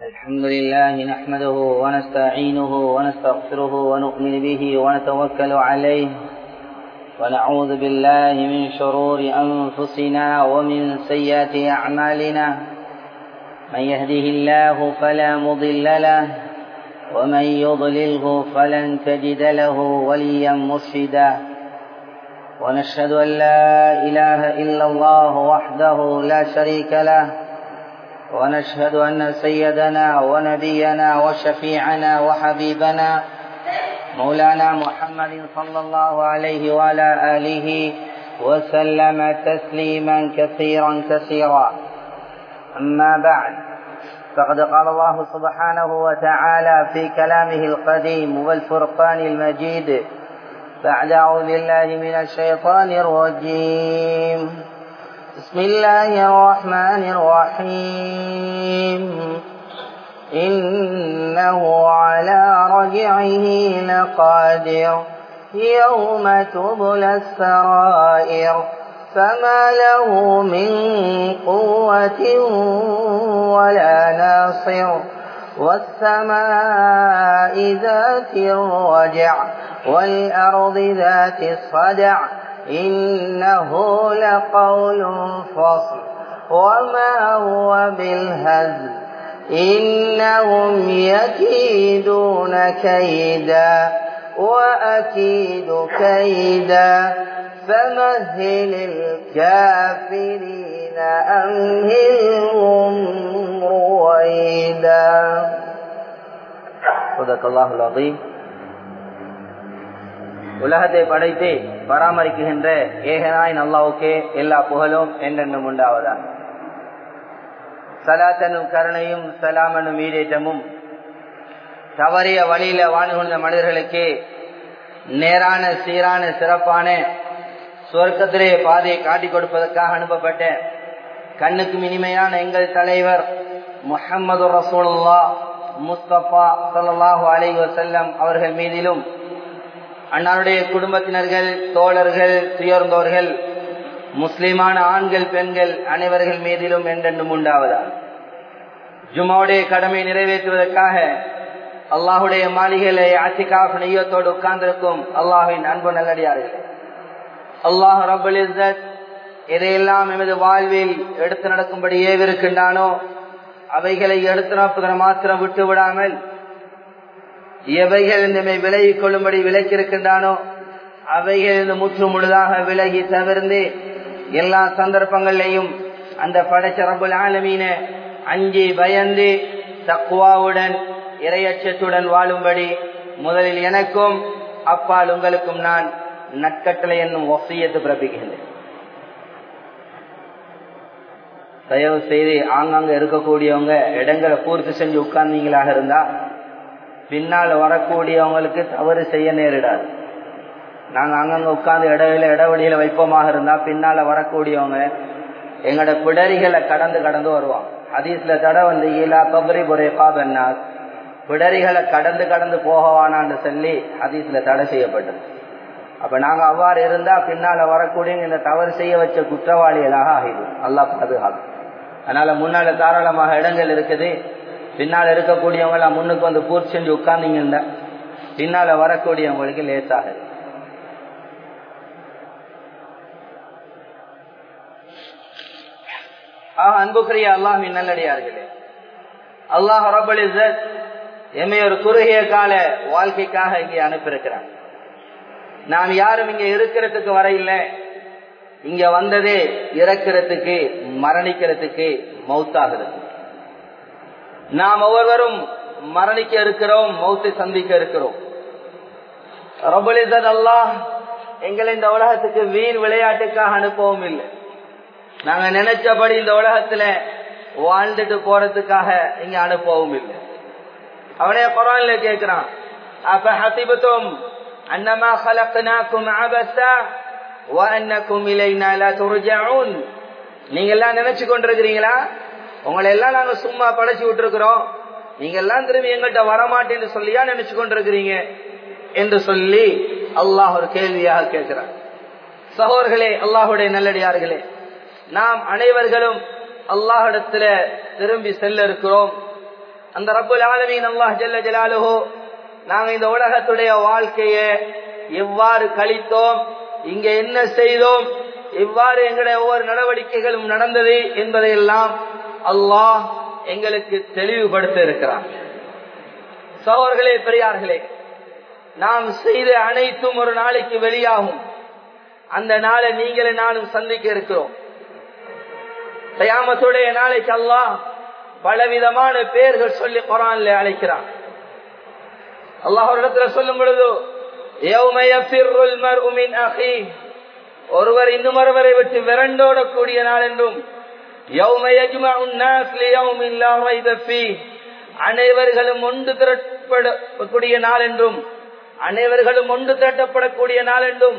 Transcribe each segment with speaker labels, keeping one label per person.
Speaker 1: الحمد لله نحمده ونستعينه ونستغفره ونؤمن به ونتوكل عليه ونعوذ بالله من شرور أنفسنا ومن سيئات أعمالنا من يهده الله فلا مضل له ومن يضلله فلن تجد له وليا مرشدا ونشهد أن لا إله إلا الله وحده لا شريك له ونشهد أن سيدنا ونبينا وشفيعنا وحبيبنا مولانا محمد صلى الله عليه وعلى آله وسلم تسليما كثيرا كثيرا أما بعد فقد قال الله سبحانه وتعالى في كلامه القديم والفرقان المجيد بعد أعوذ بالله من الشيطان الرجيم بسم الله الرحمن الرحيم إنه على رجعه لقادر يوم تبلى السرائر فما له من قوة ولا ناصر والسماء ذات الرجع والأرض ذات الصدع إنه لقول فصل وما هو بالهزل إنهم يكيدون كيدا وأكيد كيدا فمهل الكافرين أمهلهم رويدا صدق الله العظيم உலகத்தை படைத்து பராமரிக்குகின்ற ஏகனாய் நல்லாவுக்கே எல்லா புகழும் என்றென்றும் உண்டாவதா சலாத்தனும் கருணையும் சலாமனும் ஈடேற்றமும் தவறிய வழியில வாழ்ந்து மனிதர்களுக்கு நேரான சீரான சிறப்பான சுவர்க்கத்திலே பாதையை காட்டிக் கொடுப்பதற்காக அனுப்பப்பட்ட கண்ணுக்கு இனிமையான எங்கள் தலைவர் முஹம்மது ரசூலுல்லா முஸ்தபா சல்லாஹூ அலை வசல்லம் அவர்கள் மீதிலும் அன்னாருடைய குடும்பத்தினர்கள் தோழர்கள் துயர்ந்தோர்கள் முஸ்லிமான ஆண்கள் பெண்கள் அனைவர்கள் மீதிலும் என்றென்றும் உண்டாவதா ஜுமாவுடைய கடமை நிறைவேற்றுவதற்காக அல்லாஹுடைய மாளிகையிலே ஆசிகாஃப் நெய்யத்தோடு உட்கார்ந்திருக்கும் அல்லாஹின் அன்பு நல்லடியார்கள் அல்லாஹ் ரபுல் இஸ்ஸத் எதையெல்லாம் எமது வாழ்வில் எடுத்து நடக்கும்படி ஏவிருக்கின்றானோ அவைகளை எடுத்து நடப்பதனை மாத்திரம் விட்டு விடாமல் எவைகள் இந்த விலகிக் கொள்ளும்படி விலக்கியிருக்கின்றானோ அவைகள் இந்த முற்று முழுதாக விலகி தவிர்ந்து எல்லா சந்தர்ப்பங்களிலையும் அந்த படைச்ச ரபுல் ஆலமீன அஞ்சி பயந்து தக்குவாவுடன் இரையச்சத்துடன் வாழும்படி முதலில் எனக்கும் அப்பால் உங்களுக்கும் நான் நட்கட்டளை என்னும் ஒசையத்து பிறப்பிக்கின்றேன் தயவு செய்து ஆங்காங்க இருக்கக்கூடியவங்க இடங்களை பூர்த்தி செஞ்சு உட்கார்ந்தீங்களாக இருந்தா பின்னால் வரக்கூடியவங்களுக்கு தவறு செய்ய நேரிடாது நாங்கள் அங்கங்க உட்கார்ந்து இடையில இடைவெளியில வைப்போமாக இருந்தா பின்னால வரக்கூடியவங்க எங்களோட பிடரிகளை கடந்து கடந்து வருவாங்க ஹதீஸ்ல தடை வந்து ஈலா கபரி புரேகா பெண்ணாஸ் பிடரிகளை கடந்து கடந்து போகவானான்னு சொல்லி ஹதீஸ்ல தடை செய்யப்பட்டது அப்ப நாங்க அவ்வாறு இருந்தா பின்னால வரக்கூடிய இந்த தவறு செய்ய வச்ச குற்றவாளிகளாக ஆகிடும் நல்லா பாதுகாக்கும் அதனால முன்னால தாராளமாக இடங்கள் இருக்குது பின்னால் இருக்கக்கூடியவங்க எல்லாம் முன்னுக்கு வந்து பூர்த்தி செஞ்சு உட்கார்ந்தீங்கன்னா பின்னால வரக்கூடியவங்களுக்கு லேசாக அன்புக்குரிய அல்லாஹின் நல்லடியார்களே அல்லாஹ் ரபல் எம்மை ஒரு குறுகிய கால வாழ்க்கைக்காக இங்கே அனுப்பியிருக்கிறான் நாம் யாரும் இங்க இருக்கிறதுக்கு வர இல்லை இங்க வந்ததே இறக்கிறதுக்கு மரணிக்கிறதுக்கு மௌத்தாகிறது நாம் ஒவ்வொருவரும் மரணிக்க இருக்கிறோம் மௌத்தை சந்திக்க இருக்கிறோம் ரபுலிசன் அல்லாஹ் எங்களை இந்த உலகத்துக்கு வீண் விளையாட்டுக்காக அனுப்பவும் இல்லை நாங்க நினைச்சபடி இந்த உலகத்துல வாழ்ந்துட்டு போறதுக்காக இங்க அனுப்பவும் இல்லை அவனே குரான்ல கேட்கிறான் அப்ப ஹசிபத்தும் அன்னமா خلقناكم عبثا وانكم الينا لا ترجعون நீங்க எல்லாம் நினைச்சு கொண்டிருக்கிறீங்களா உங்களை எல்லாம் நாங்க சும்மா படைச்சு விட்டுருக்கிறோம் நீங்க எல்லாம் திரும்பி எங்கள்கிட்ட வரமாட்டேன்னு சொல்லியா நினைச்சு கொண்டிருக்கிறீங்க என்று சொல்லி அல்லாஹ் ஒரு கேள்வியாக கேட்கிறார் சகோதர்களே அல்லாஹுடைய நல்லடியார்களே நாம் அனைவர்களும் அல்லாஹிடத்துல திரும்பி செல்ல இருக்கிறோம் அந்த ரப்புல் ஆலமீன் அல்லாஹ் ஜல்ல ஜலாலுஹு நாங்க இந்த உலகத்துடைய வாழ்க்கைய எவ்வாறு கழித்தோம் இங்க என்ன செய்தோம் எவ்வாறு எங்களுடைய ஒவ்வொரு நடவடிக்கைகளும் நடந்தது என்பதையெல்லாம் அல்லாஹ் எங்களுக்கு தெளிவுபடுத்த இருக்கிறான் சகோதர்களே பெரியார்களே நாம் செய்த அனைத்தும் ஒரு நாளைக்கு வெளியாகும் அந்த நாளை நீங்களும் நானும் சந்திக்க இருக்கிறோம் தயாமத்துடைய நாளைக்கு அல்லாஹ் பலவிதமான பெயர்கள் சொல்லி குரான்ல அழைக்கிறான் அல்லாஹ் ஒரு இடத்துல சொல்லும் பொழுது ஒருவர் இன்னும் ஒருவரை விட்டு விரண்டோடக்கூடிய நாள் என்றும் அனைவர்களும் ஒன்று திரட்டப்படக்கூடிய நாள் என்றும் அனைவர்களும் ஒன்று திரட்டப்படக்கூடிய நாள் என்றும்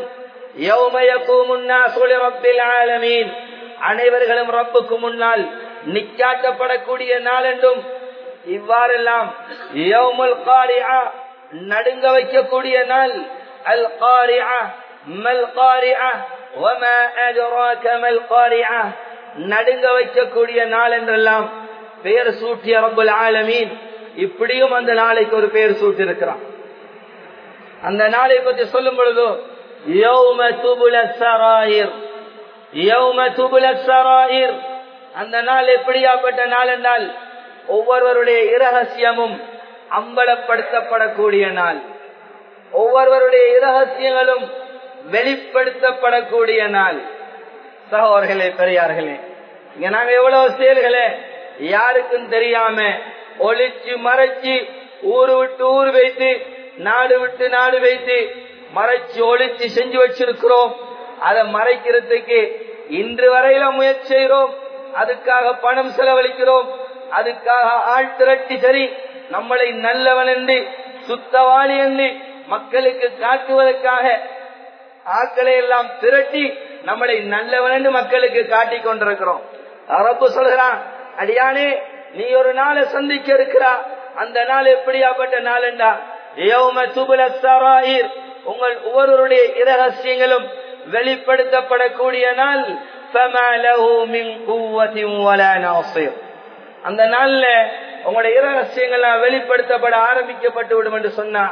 Speaker 1: அனைவர்களும் ரப்புக்கு முன்னால் நிக்காட்டப்படக்கூடிய நாள் என்றும் இவ்வாறெல்லாம் நடுங்க வைக்கக்கூடிய நாள் அல் காரியா மல் காரியா وما أدراك ما القارعة நடுங்க வைக்கக்கூடிய நாள் என்றெல்லாம் பெயர் சூட்டிய ரப்பல் ஆலமீன் இப்படியும் அந்த நாளைக்கு ஒரு பெயர் சூட்டி இருக்கிறான் அந்த நாளை பற்றி சொல்லும் பொழுது யௌம துபுல சராயிர் யௌம துபுல சராயிர் அந்த நாள் எப்படியாப்பட்ட நாள் என்றால் ஒவ்வொருவருடைய இரகசியமும் அம்பலப்படுத்தப்படக்கூடிய நாள் ஒவ்வொருவருடைய இரகசியங்களும் வெளிப்படுத்தப்படக்கூடிய நாள் சகோதர்களே பெரியார்களே இங்க நாங்க எவ்வளவு செயல்களே யாருக்கும் தெரியாம ஒளிச்சு மறைச்சு ஊரு விட்டு ஊர் வைத்து நாடு விட்டு நாடு வைத்து மறைச்சு ஒளிச்சு செஞ்சு வச்சிருக்கிறோம் அதை மறைக்கிறதுக்கு இன்று வரையில முயற்சி செய்கிறோம் அதுக்காக பணம் செலவழிக்கிறோம் அதுக்காக ஆள் திரட்டி சரி நம்மளை நல்லவன் என்று சுத்தவாளி என்று மக்களுக்கு காட்டுவதற்காக ஆட்களை எல்லாம் திரட்டி நம்மளை நல்லவன் என்று மக்களுக்கு காட்டிக் கொண்டிருக்கிறோம் அரப்பு சொல்கிறான் அடியானே நீ ஒரு நாளை சந்திக்க இருக்கிறா அந்த நாள் எப்படியாப்பட்ட நாள் என்றா உங்கள் ஒவ்வொருவருடைய இரகசியங்களும் வெளிப்படுத்தப்படக்கூடிய நாள் அந்த நாள்ல உங்களுடைய இரகசியங்கள் வெளிப்படுத்தப்பட ஆரம்பிக்கப்பட்டு விடும் என்று சொன்னா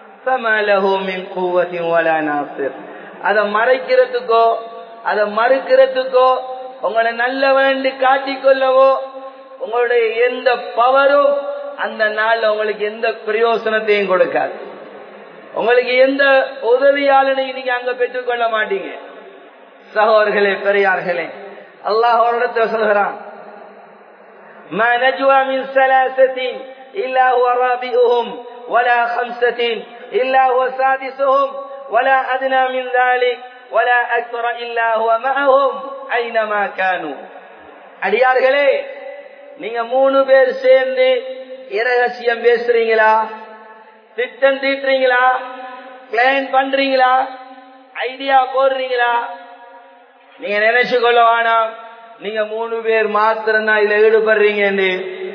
Speaker 1: அதை மறைக்கிறதுக்கோ அதை மறுக்கிறதுக்கோ உங்களை நல்லவன் காட்டிக்கொள்ளவோ உங்களுடைய எந்த பவரும் அந்த நாள்ல உங்களுக்கு எந்த பிரயோசனத்தையும் கொடுக்காது உங்களுக்கு எந்த உதவியாளனையும் நீங்க அங்க பெற்றுக்கொள்ள மாட்டீங்க சகோதர்களே பெரியார்களே அல்லாஹ் ஒரு இடத்துல சொல்கிறான் ما نجوى من ثلاثة إلا هو رابئهم ولا خمسة إلا هو سادسهم ولا أدنى من ذلك ولا أكثر إلا هو معهم أينما كانوا அடியார்களே நீங்க மூணு பேர் சேர்ந்து இரகசியம் பேசுறீங்களா திட்டம் தீட்டுறீங்களா பிளான் பண்றீங்களா ஐடியா போடுறீங்களா நீங்க நினைச்சு கொள்ள வேணாம் நீங்க மூணு பேர் மாத்திரம் தான் இதுல ஈடுபடுறீங்க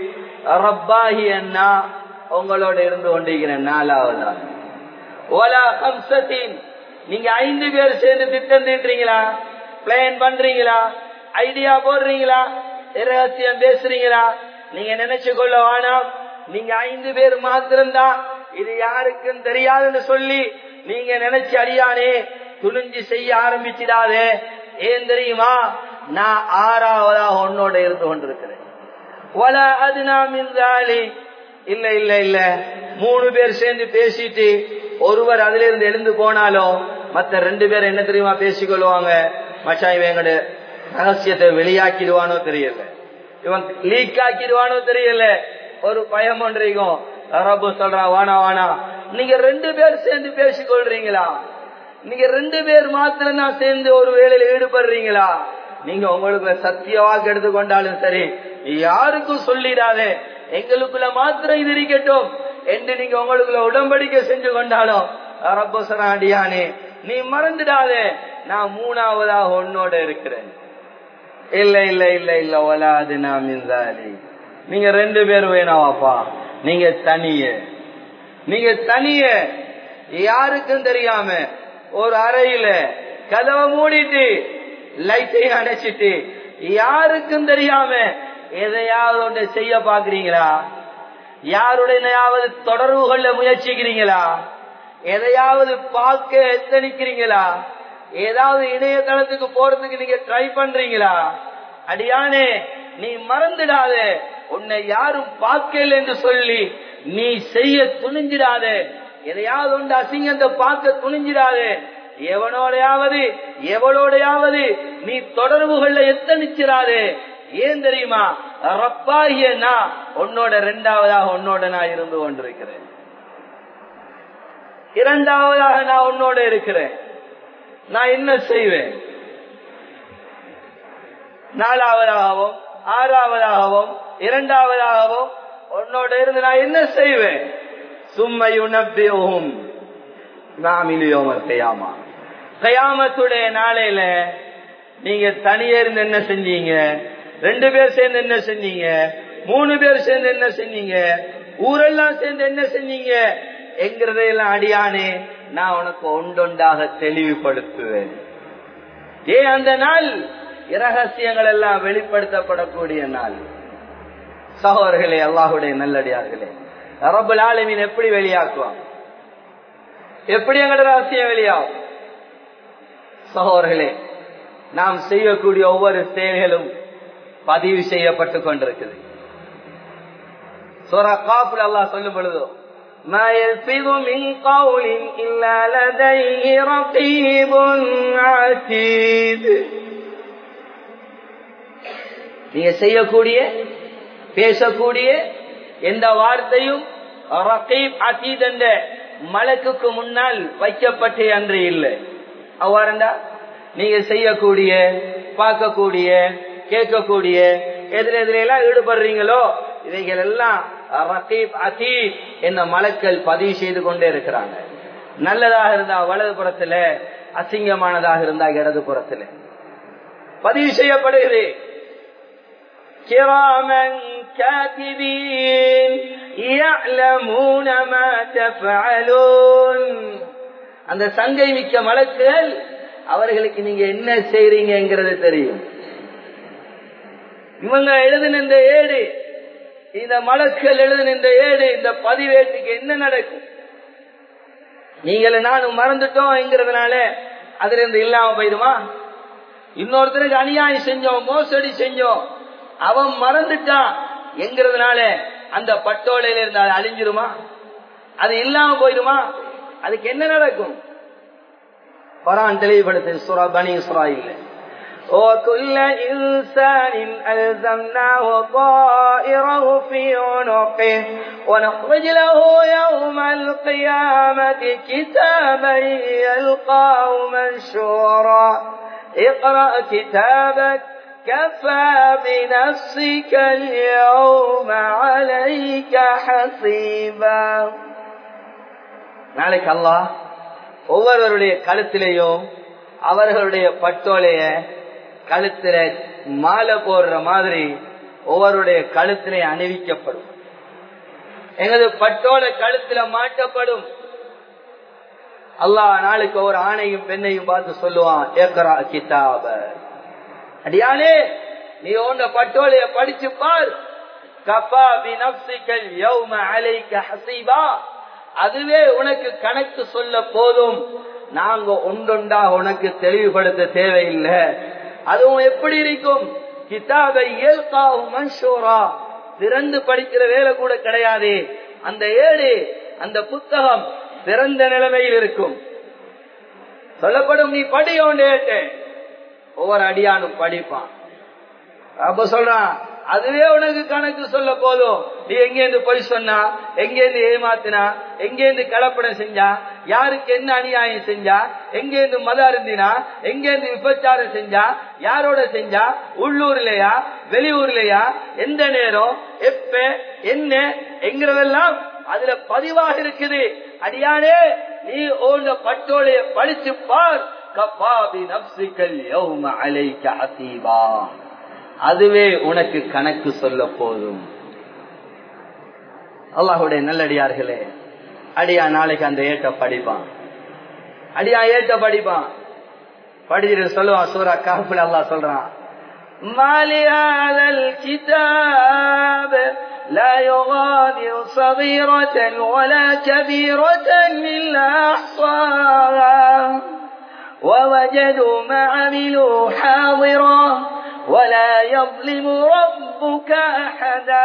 Speaker 1: ரப்பாகி அண்ணா உங்களோட இருந்து கொண்டிருக்கிறேன் நாலாவதா ஓலா ஹம்சத்தின் நீங்க ஐந்து பேர் சேர்ந்து திட்டம் தீட்டுறீங்களா பிளான் பண்றீங்களா ஐடியா போடுறீங்களா ரகசியம் பேசுறீங்களா நீங்க நினைச்சு கொள்ள வேணாம் நீங்க ஐந்து பேர் மாத்திரம்தான் இது யாருக்கும் தெரியாதுன்னு சொல்லி நீங்க நினைச்சு அடியானே துணிஞ்சு செய்ய ஆரம்பிச்சிடாதே ஏன் தெரியுமா நான் ஆறாவதாக உன்னோட இருந்து கொண்டிருக்கிறேன் அது நாம் இல்ல இல்ல இல்ல மூணு பேர் சேர்ந்து பேசிட்டு ஒருவர் அதுல இருந்து எழுந்து போனாலும் மத்த ரெண்டு பேர் என்ன தெரியுமா பேசிக்கொள்வாங்க மச்சா இவங்க ரகசியத்தை வெளியாக்கிடுவானோ தெரியல இவன் லீக் ஆக்கிடுவானோ தெரியல ஒரு பயம் ஒன்றைக்கும் ரப்பு சொல்றான் வானா வானா நீங்க ரெண்டு பேர் சேர்ந்து பேசிக்கொள்றீங்களா நீங்க ரெண்டு பேர் மாத்திரம் தான் சேர்ந்து ஒரு வேலையில ஈடுபடுறீங்களா நீங்க உங்களுக்கு சத்திய வாக்கு எடுத்துக்கொண்டாலும் சரி யாருக்கும் சொல்லிடாதே எங்களுக்குள்ள மாத்திரம் இது இருக்கட்டும் என்று நீங்க உங்களுக்குள்ள உடம்படிக்கை செஞ்சு கொண்டாலும் ரப்பசராடியானே நீ மறந்துடாதே நான் மூணாவதாக உன்னோட இருக்கிறேன் இல்ல இல்ல இல்ல இல்ல ஒலாது நாம் இந்தாலி நீங்க ரெண்டு பேர் வேணாவாப்பா நீங்க தனிய நீங்க தனிய யாருக்கும் தெரியாம ஒரு அறையில கதவை மூடிட்டு லைட்டையும் அணைச்சிட்டு யாருக்கும் தெரியாம எதையாவது ஒன்று செய்ய பாக்குறீங்களா யாருடனையாவது தொடர்பு கொள்ள முயற்சிக்கிறீங்களா எதையாவது பார்க்க எத்தனிக்கிறீங்களா ஏதாவது இணையதளத்துக்கு போறதுக்கு நீங்க ட்ரை பண்றீங்களா அடியானே நீ மறந்துடாத உன்னை யாரும் பார்க்கல என்று சொல்லி நீ செய்ய துணிஞ்சிடாத எதையாவது ஒன்று அசிங்கத்தை பார்க்க துணிஞ்சிடாத எவனோடையாவது எவளோடையாவது நீ தொடர்புகள்ல எத்தனிச்சிடாதே ஏன் தெரியுமா ரப்பாகிய நான் உன்னோட இரண்டாவதாக உன்னோட நான் இருந்து கொண்டிருக்கிறேன் இரண்டாவதாக நான் உன்னோட இருக்கிறேன் நான் என்ன செய்வேன் நாலாவதாகவும் ஆறாவதாகவும் இரண்டாவதாகவும் உன்னோட இருந்து நான் என்ன செய்வேன் சும்மையுணப்பியும் நாமிலியோமர் கையாமா கையாமத்துடைய நாளையில நீங்க தனியே இருந்து என்ன செஞ்சீங்க ரெண்டு பேர் சேர்ந்து என்ன செஞ்சீங்க மூணு பேர் சேர்ந்து என்ன செஞ்சீங்க ஊரெல்லாம் சேர்ந்து என்ன செஞ்சீங்க என்கிறதையெல்லாம் அடியானே நான் உனக்கு ஒன்றொன்றாக தெளிவுபடுத்துவேன் ஏ அந்த நாள் இரகசியங்கள் எல்லாம் வெளிப்படுத்தப்படக்கூடிய நாள் சகோதரர்களே அல்லாஹுடைய நல்லடியார்களே ரபுல் ஆலமீன் எப்படி வெளியாக்குவான் எப்படி எங்களோட ரகசியம் வெளியாகும் சகோதரர்களே நாம் செய்யக்கூடிய ஒவ்வொரு செயல்களும் பதிவு செய்யப்பட்டு கொண்டிருக்குது சோரா காப்புல அல்லாஹ் சொல்லும் பொழுதோ ما يلفظ من قول إلا لديه رقيب عتيد நீங்க செய்யக்கூடிய பேசக்கூடிய எந்த வார்த்தையும் ரகீப் அதீத் என்ற மலக்குக்கு முன்னால் வைக்கப்பட்டே அன்று இல்லை அவ்வாறுண்டா நீங்க செய்யக்கூடிய பார்க்கக்கூடிய கேட்கக்கூடிய எதிர எதிரெல்லாம் ஈடுபடுறீங்களோ இவைகள் எல்லாம் ரகீப் அதீத் என்ற மலக்கள் பதிவு செய்து கொண்டே இருக்கிறாங்க நல்லதாக இருந்தா வலது புறத்துல அசிங்கமானதாக இருந்தா இடது புறத்துல பதிவு செய்யப்படுகிறது كراما كاتبين يعلمون ما تفعلون அந்த சங்கை மிக்க மலக்குகள் அவர்களுக்கு நீங்க என்ன செய்றீங்கிறது தெரியும் இவங்க எழுதின இந்த ஏடு இந்த மலக்குகள் எழுதின இந்த ஏடு இந்த பதிவேட்டுக்கு என்ன நடக்கும் நீங்கள் நானும் மறந்துட்டோம்ங்கிறதுனால அதுல இருந்து இல்லாம போயிடுமா இன்னொருத்தருக்கு அநியாயம் செஞ்சோம் மோசடி செஞ்சோம் அவன் மறந்துட்டான் என்கிறதுனால அந்த பட்டோலையில இருந்து அது அழிஞ்சிருமா அது இல்லாம போயிடுமா அதுக்கு என்ன நடக்கும் பரான் தெளிவுபடுத்து சுரா பனி சுரா இல்லை وكل إنسان ألزمناه طائره في عنقه ونخرج له يوم القيامة كتابا يلقاه منشورا اقرأ كتابك كفى بنفسك اليوم عليك حسيبا நாளைக்கு அல்லாஹ் ஒவ்வொருவருடைய கழுத்திலையும் அவர்களுடைய பட்டோலைய கழுத்துல மாலை போடுற மாதிரி ஒவ்வொருடைய கழுத்திலே அணிவிக்கப்படும் எங்களது பட்டோலை கழுத்துல மாட்டப்படும் அல்லாஹ் நாளைக்கு ஒரு ஆணையும் பெண்ணையும் பார்த்து சொல்லுவான் ஏக்கரா கிதாப அடியானே நீ உன்ன பட்டோலைய படிச்சு பார் கபா பினப்சிக்கல் யௌம அலைக்க ஹசீபா அதுவே உனக்கு கணக்கு சொல்ல போதும் நாங்க ஒன்றொண்டா உனக்கு தெளிவுபடுத்த தேவையில்லை அதுவும் எப்படி இருக்கும் கிதாபை இயல்காவும் மன்சூரா திறந்து படிக்கிற வேலை கூட கிடையாது அந்த ஏடு அந்த புத்தகம் திறந்த நிலைமையில் இருக்கும் சொல்லப்படும் நீ படியோண்டேட்டு ஒவ்வொரு அடியானும் படிப்பான் அப்ப சொல்றான் அதுவே உனக்கு கணக்கு சொல்ல போதும் நீ எங்கேருந்து பொய் சொன்னா எங்கேருந்து ஏமாத்தினா எங்கேருந்து கலப்படம் செஞ்சா யாருக்கு என்ன அநியாயம் செஞ்சா எங்கேருந்து மத அருந்தினா எங்கேருந்து விபச்சாரம் செஞ்சா யாரோட செஞ்சா உள்ளூர்லயா வெளியூர்லயா எந்த நேரம் எப்ப என்ன என்கிறதெல்லாம் அதுல பதிவாக இருக்குது அடியானே நீ ஓண்ட பட்டோடைய படிச்சு பார் கபாபி நப்சிக்கல் யௌம அலைக்க ஹசீபா அதுவே உனக்கு கணக்கு சொல்ல போதும் அல்லாஹுடைய நல்லடியார்களே அடியா நாளைக்கு அந்த ஏட்ட படிப்பான் அடியா ஏட்ட படிப்பான் படிச்சுட்டு சொல்லுவான் சூரா காப்புல அல்லாஹ் சொல்றான் ما لهذا الكتاب لا يغادر صغيرة ولا كبيرة إلا أحصاها ووجدوا ما عملوا حاضرا ولا يظلم ربك أحدا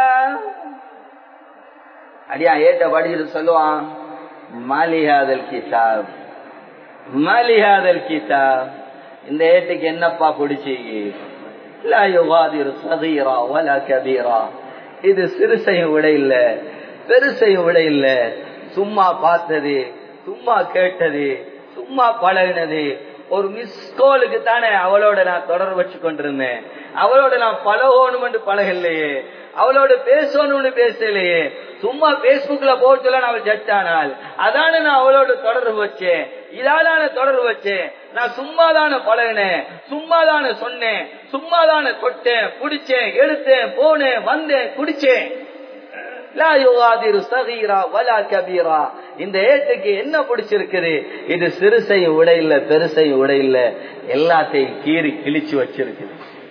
Speaker 1: அடியா ஏட்ட படிச்சுட்டு சொல்லுவான் மாலிஹாதல் கிதாப் மாலிஹாதல் கிதாப் இந்த ஏட்டுக்கு என்னப்பா பிடிச்சிக்கு லா யுகாதிரு சதீரா வலா கபீரா இது சிறுசையும் விட இல்ல பெருசையும் விட இல்ல சும்மா பார்த்தது சும்மா கேட்டது சும்மா பழகினது ஒரு மிஸ் கோலுக்கு தானே அவளோட நான் தொடர்பு வச்சு கொண்டிருந்தேன் அவளோட நான் பழகணும் என்று பழகலையே அவளோட பேசணும்னு பேசலையே சும்மா பேஸ்புக்ல போட்டுல நான் ஜட்ஜ் ஆனால் அதான நான் அவளோட தொடர்பு வச்சேன் இதாலான தொடர்பு வச்சேன் நான் சும்மாதான பழகினேன் சும்மாதான சொன்னேன் சும்மாதான தொட்டேன் பிடிச்சேன் எடுத்தேன் போனேன் வந்தேன் குடிச்சேன் லா யுகாதிரு சகீரா வலா கபீரா இந்த ஏட்டுக்கு என்ன பிடிச்சிருக்குது இது சிறுசையும் விட இல்ல பெருசையும் விட இல்ல எல்லாத்தையும் கீறி கிழிச்சு வச்சிருக்குது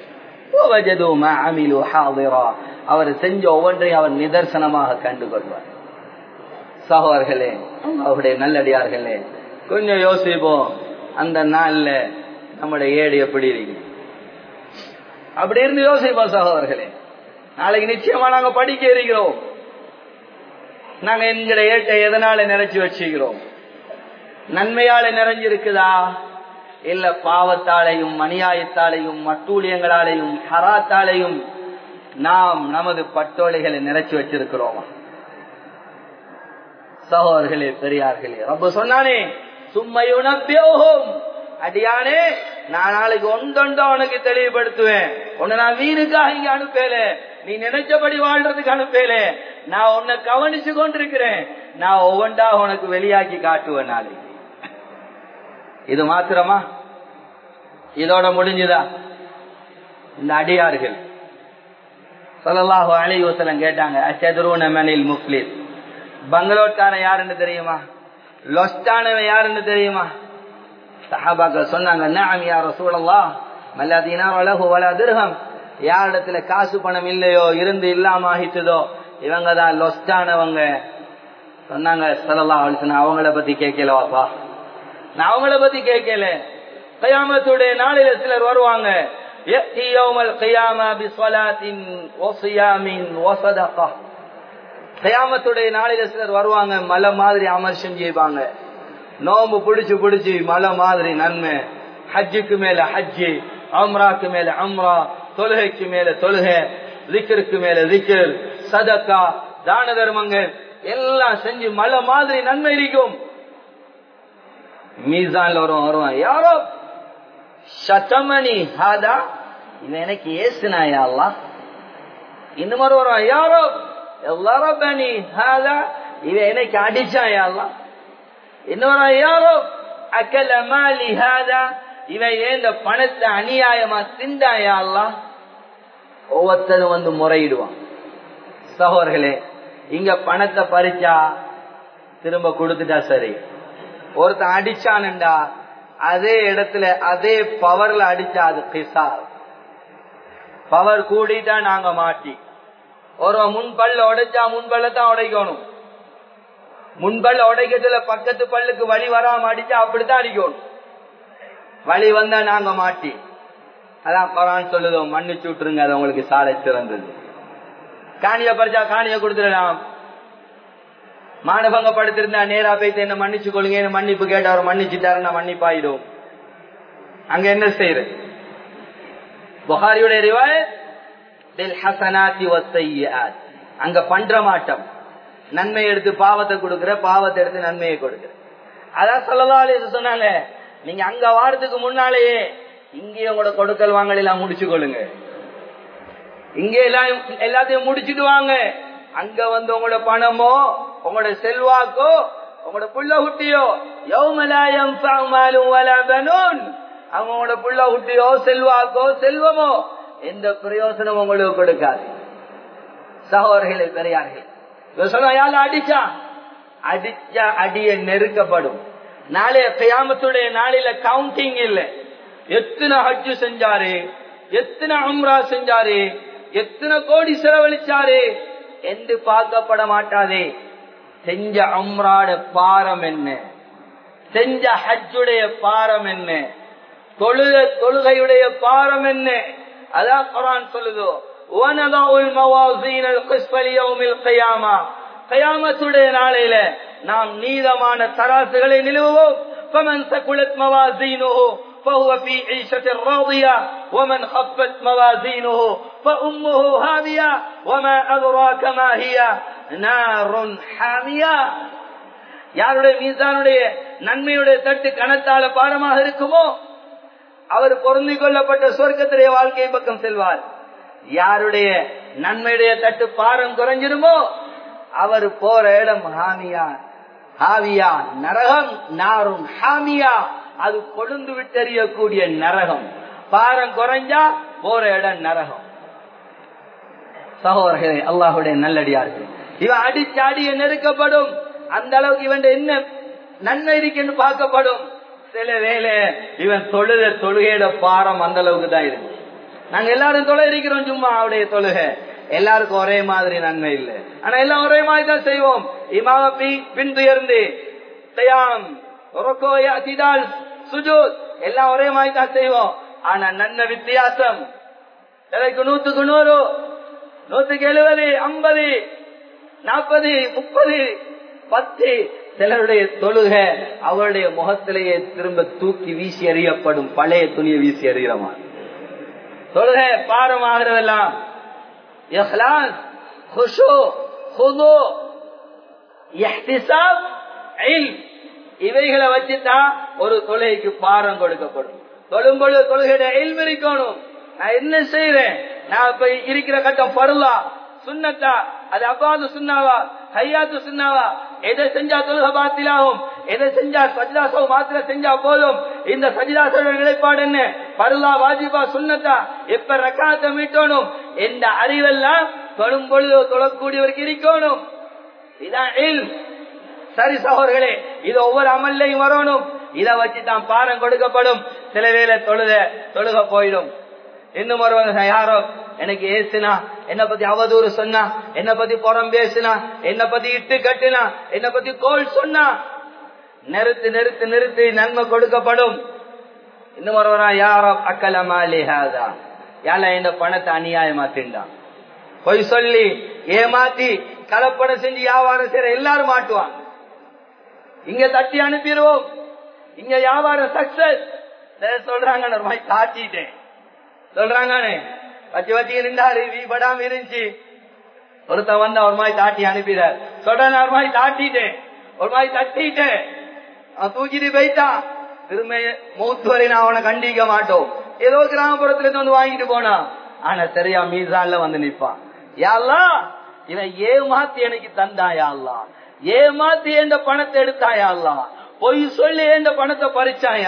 Speaker 1: அவர் செஞ்ச ஒவ்வொன்றையும் அவர் நிதர்சனமாக கண்டு கொள்வார் சகோதர்களே அவருடைய நல்லடியார்களே கொஞ்சம் யோசிப்போம் அந்த நாள்ல நம்முடைய ஏடு எப்படி இருக்கு அப்படி இருந்து யோசிப்போம் சகோதரர்களே நாளைக்கு நிச்சயமா நாங்க படிக்க இருக்கிறோம் நாங்க எங்கட ஏட்டை எதனால நிறைச்சு வச்சுக்கிறோம் நன்மையால நிறைஞ்சிருக்குதா இல்ல பாவத்தாலையும் அநியாயத்தாலையும் மட்டூழியங்களாலையும் ஹராத்தாலையும் நாம் நமது பட்டோலைகளை நிறைச்சு வச்சிருக்கிறோமா சகோதர்களே பெரியார்களே ரொம்ப சொன்னானே சும்மையுணப்பியோகும் அடியானே நான் நாளைக்கு ஒன்றொண்டோ உனக்கு தெளிவுபடுத்துவேன் உன்னை நான் வீணுக்காக இங்க அனுப்பல நீ நினைச்சபடி வாழ்றதுக்கு அனுப்பல நான் உன்னை கவனிச்சு கொண்டிருக்கிறேன் நான் ஒவ்வொன்றா உனக்கு வெளியாக்கி காட்டுவேன் நாளைக்கு இது மாத்திரமா இதோட முடிஞ்சுதா இந்த அடியார்கள் சொல்லலாஹு அலி வசலம் கேட்டாங்க அச்சதுருன மனில் முஃப்லிஸ் பங்களோட்காரன் யாருன்னு தெரியுமா லொஸ்டானவன் யாருன்னு தெரியுமா சஹாபாக்கள் சொன்னாங்க நாம் யார சூழல்லா மல்லாதீனா வலகு வலா திருகம் யாரிடத்துல காசு பணம் இல்லையோ இருந்து இல்லாம ஆகிட்டதோ இவங்க தான் லொஸ்டானவங்க சொன்னாங்க சலல்லா அலிசன் அவங்கள பத்தி கேட்கலவாப்பா நான் அவங்கள பத்தி கேட்கல கயாமத்துடைய நாளில சிலர் வருவாங்க يأتي يوم القيامة بصلاة وصيام وصدقة கயாமத்துடைய நாளில சிலர் வருவாங்க மலை மாதிரி அமர் செஞ்சுப்பாங்க நோம்பு பிடிச்சு பிடிச்சு மலை மாதிரி நன்மை ஹஜ்ஜுக்கு மேல ஹஜ்ஜு அம்ராக்கு மேல அம்ரா தொழுகைக்கு மேல தொழுகை திக்கருக்கு மேல திக்கர் சதக்கா தான தர்மங்கள் எல்லாம் செஞ்சு மலை மாதிரி நன்மை இருக்கும் மீசான்ல வரும் வருவான் யாரோ சத்தமணி ஹாதா இவன் எனக்கு ஏசுனாயா அல்லா இந்த மாதிரி வருவான் யாரோ எல்லாரும் பனி ஹாதா இவன் எனக்கு அடிச்சாயா அல்லா இன்னொரு யாரோ அக்கல மாலி ஹாதா இவன் ஏன் இந்த பணத்தை அநியாயமா திண்டாயா அல்லா ஒவ்வொருத்தரும் வந்து முறையிடுவான் சகோதர்களே இங்க பணத்தை பறிச்சா திரும்ப கொடுத்துட்டா சரி ஒருத்தன் அடிச்சானுண்டா அதே இடத்துல அதே பவர்ல அடிச்சா அது கிசார் பவர் கூடிட்டா நாங்க மாட்டி ஒரு முன்பல்ல உடைச்சா முன்பல்ல தான் உடைக்கணும் முன்பல்ல உடைக்கிறதுல பக்கத்து பல்லுக்கு வழி வராம அடிச்சா அப்படித்தான் அடிக்கணும் வழி வந்தா நாங்க மாட்டி அதான் பரான் சொல்லுதோ மன்னிச்சு விட்டுருங்க அது உங்களுக்கு சாலை சிறந்தது காணிய பறிச்சா காணிய கொடுத்துடலாம் மானபங்கப்படுத்திருந்தா நேரா போய்த்து என்ன மன்னிச்சு கொள்ளுங்க மன்னிப்பு கேட்டா அவர் மன்னிச்சுட்டாரு நான் மன்னிப்பாயிடும் அங்க என்ன செய்யற புகாரியுடைய ரிவாயத் அங்க பண்ற மாட்டம் நன்மை எடுத்து பாவத்தை கொடுக்கிற பாவத்தை எடுத்து நன்மையை கொடுக்கிற அதான் சொல்லலாம் சொன்னாங்க நீங்க அங்க வாரத்துக்கு முன்னாலேயே இங்கே உங்களோட கொடுக்கல் வாங்கல் எல்லாம் முடிச்சு கொள்ளுங்க இங்க எல்லாம் எல்லாத்தையும் முடிச்சுட்டு வாங்க அங்க வந்து உங்களோட பணமோ உங்களோட செல்வாக்கோ உங்களோட புள்ள குட்டியோ யௌமலாயம் அவங்களோட புள்ள குட்டியோ செல்வாக்கோ செல்வமோ எந்த பிரயோசனம் உங்களுக்கு கொடுக்காது சகோதரர்களே பெரியார்கள் சொன்ன அடிச்சா அடிச்சா அடிய நெருக்கப்படும் நாளைய கயாமத்துடைய நாளில கவுண்டிங் இல்ல எத்தனை ஹஜ்ஜு செஞ்சாரு எத்தனை அம்ரா செஞ்சாரு எத்தனை கோடி செலவழிச்சாரு என்று பார்க்கப்பட மாட்டாதே செஞ்ச அம்ராட பாரம் என்ன செஞ்ச ஹஜ்ஜுடைய பாரம் என்ன தொழுக தொழுகையுடைய பாரம் என்ன அதான் குரான் சொல்லுதோ وَنَضَعُ الْمَوَازِينَ الْقِسْطَ لِيَوْمِ الْقِيَامَةِ கயாமத்துடைய நாளையில நாம் நீதமான தராசுகளை நிலுவோம் فَمَنْ ثَقُلَتْ مَوَازِينُهُ فهو في عيشة راضية ومن خفت موازينه فأمه هاوية وما أدراك ما هي نار حامية யாருடைய மீசானுடைய நன்மையுடைய தட்டு கணத்தால பாரமாக இருக்குமோ அவர் பொருந்திக் கொள்ளப்பட்ட சொர்க்கத்துடைய வாழ்க்கை பக்கம் செல்வார் யாருடைய நன்மையுடைய தட்டு பாரம் குறைஞ்சிருமோ அவர் போற இடம் ஹாமியா ஹாவியா நரகம் நாரும் ஹாமியா அது கொழுந்து விட்டறியக்கூடிய நரகம் பாரம் குறைஞ்சா போற இடம் நரகம் சகோதரர்களே அல்லாஹுடைய நல்லடியார்கள் இவன் அடிச்சாடிய நெருக்கப்படும் அந்த அளவுக்கு இவன் என்ன நன்மை இருக்குன்னு பார்க்கப்படும் சில வேலை இவன் தொழுத தொழுகையோட பாரம் அந்த அளவுக்கு தான் இருக்கு நாங்க எல்லாரும் தொலை இருக்கிறோம் சும்மா அவருடைய தொழுகை எல்லாருக்கும் ஒரே மாதிரி நன்மை இல்லை ஆனா எல்லாம் ஒரே மாதிரி தான் செய்வோம் இமாம பி பின்துயர்ந்து தயாம் சுஜூத் எல்லாம் ஒரே மாதிரி தான் செய்வோம் ஆனா நன்மை வித்தியாசம் எனக்கு நூத்துக்கு நூறு நூத்துக்கு எழுபது ஐம்பது நாற்பது முப்பது பத்து சிலருடைய தொழுகை அவருடைய முகத்திலேயே திரும்ப தூக்கி வீசி எறியப்படும் பழைய துணியை வீசி எறிகிறமா தொழுகை பாரமாகிறதெல்லாம் இஹ்லாஸ் குஷு ஹுது இஹ்திசாப் இல்ம் இவைகளை வச்சுதான் ஒரு தொழுகைக்கு பாரம் கொடுக்கப்படும் தொழும் பொழுது தொழுகையிட இல்ம் இருக்கணும் நான் என்ன செய்யறேன் நான் இப்ப இருக்கிற கட்டம் பருளா சுண்ணத்தா அது அப்பாது சுண்ணாவா கையாத்து சுண்ணாவா எதை செஞ்சா தொழுக பாத்திலாகும் எதை செஞ்சா சஜிதாசோ மாத்திர செஞ்சா போதும் இந்த சஜிதாசோட நிலைப்பாடு என்ன பருளா வாஜிபா சுண்ணத்தா எப்ப ரக்காத்த மீட்டணும் எந்த அறிவெல்லாம் தொழும் பொழுது தொழக்கூடியவருக்கு இருக்கணும் இதான் இல்ம் சரி சகோதர்களே இது ஒவ்வொரு அமல்லையும் வரணும் இதை வச்சு தான் பாரம் கொடுக்கப்படும் சில வேளை தொழுத தொழுக போயிடும் இன்னும் ஒருவங்க யாரோ எனக்கு ஏசுனா என்ன பத்தி அவதூறு சொன்னா என்ன பத்தி புறம் பேசினா என்ன பத்தி இட்டு கட்டினா என்ன பத்தி கோல் சொன்னா நிறுத்து நிறுத்து நிறுத்தி நன்மை கொடுக்கப்படும் இன்னும் ஒருவரா யாரோ அக்கலமாலிஹாதா யால இந்த பணத்தை அநியாயமா திண்டான் பொய் சொல்லி ஏமாத்தி கலப்படம் செஞ்சு வியாபாரம் செய்யற எல்லாரும் மாட்டுவாங்க இங்க தட்டி அனுப்பிடுவோம் இங்க வியாபாரம் சக்சஸ் சொல்றாங்க ஒரு மாதிரி தாட்டிட்டேன் சொல்றாங்கன்னு வச்சு வச்சு இருந்தாரு வீபடாம இருந்துச்சு ஒருத்தன் வந்து ஒரு மாதிரி தாட்டி அனுப்பிடார் சொல்றேன் ஒரு மாதிரி தாட்டிட்டேன் ஒரு மாதிரி தட்டிட்டேன் அவன் தூக்கிட்டு போயிட்டான் திரும்ப மூத்து வரை நான் அவனை கண்டிக்க மாட்டோம் ஏதோ கிராமப்புறத்துல இருந்து வந்து வாங்கிட்டு போனான் ஆனா சரியா மீசான்ல வந்து நிப்பான் யாழ்லா இவன் ஏமாத்தி எனக்கு தந்தாயா ஏமாத்தி எந்த பணத்தை எடுத்தாயா பொய் சொல்லி எந்த பணத்தை பறிச்சாயா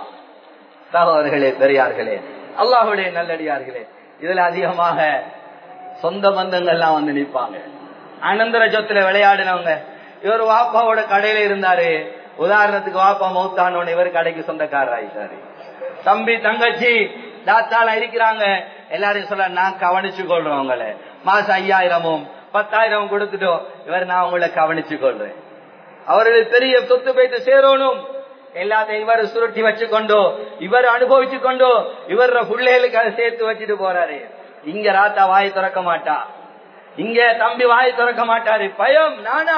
Speaker 1: சகோதரர்களே பெரியார்களே அல்லாஹுடைய நல்லடியார்களே இதுல அதிகமாக சொந்த பந்தங்கள்லாம் வந்து நிற்பாங்க அனந்தர சொத்துல விளையாடினவங்க இவர் வாப்பாவோட கடையில இருந்தாரு உதாரணத்துக்கு வாப்பா மௌத்தானோட இவர் கடைக்கு சொந்தக்காரர் ஆயிட்டாரு தம்பி தங்கச்சி தாத்தால இருக்கிறாங்க எல்லாரையும் சொல்ல நான் கவனிச்சு கொள்றேன் உங்களை மாசம் ஐயாயிரமும் பத்தாயிரம் கொடுத்துட்டோம் இவர் நான் உங்களை கவனிச்சு கொள்றேன் அவர்களுக்கு பெரிய சொத்து போயிட்டு சேரணும் எல்லாத்தையும் இவர் சுருட்டி வச்சு கொண்டோ இவர் அனுபவிச்சு கொண்டோ இவர் பிள்ளைகளுக்கு அதை சேர்த்து வச்சுட்டு போறாரு இங்க ராத்தா வாய் திறக்க மாட்டா இங்க தம்பி வாய் திறக்க மாட்டாரு பயம் நானா